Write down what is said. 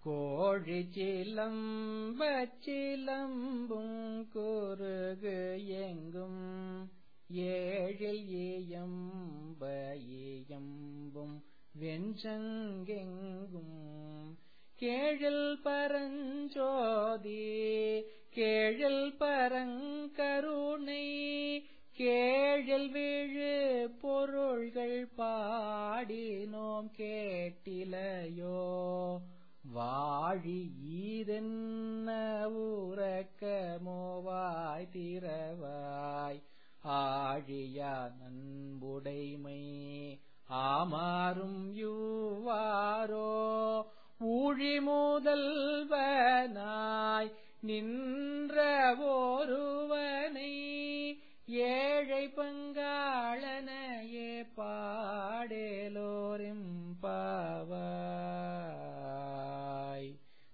கோழி சிலம்பச் சிலம்பும் குறுகு எங்கும் ஏழில் இயம்ப இயம்பும் வெஞ்சங்கெங்கும் கேழில் பரஞ்சோதி கேழில் பரங்கருணை கேழில் விழு பொருள்கள் பாடினோம் கேட்டிலையோ வாழி ஈதென்ன ஊரக்கமோவாய் திறவாய் ஆழியா நண்புடைமை ஆமாறும் யுவாரோ ஊழி முதல்வனாய் நின்ற ஒரு